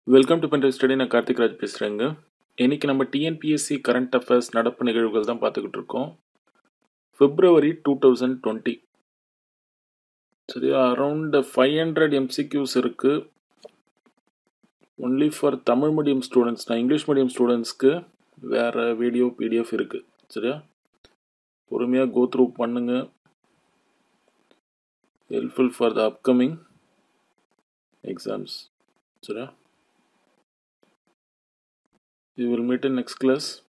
Welcome to pen drive study நான் கார்த்திக் ராஜ் பேசுகிறேங்க இன்னைக்கு நம்ம டிஎன்பிஎஸ்சி கரண்ட் அஃபேர்ஸ் நடப்பு நிகழ்வுகள் தான் பார்த்துக்கிட்டு இருக்கோம் பிப்ரவரி டூ தௌசண்ட் டுவெண்ட்டி சரியா அரௌண்ட் ஃபைவ் ஹண்ட்ரட் எம்சிக்யூஸ் இருக்குது only for Tamil medium students நான் இங்கிலீஷ் மீடியம் ஸ்டூடெண்ட்ஸ்க்கு வேறு வீடியோ பிடிஎஃப் இருக்குது சரியா பொறுமையாக கோ த்ரூ பண்ணுங்க helpful for the upcoming exams சரியா We will meet in next class.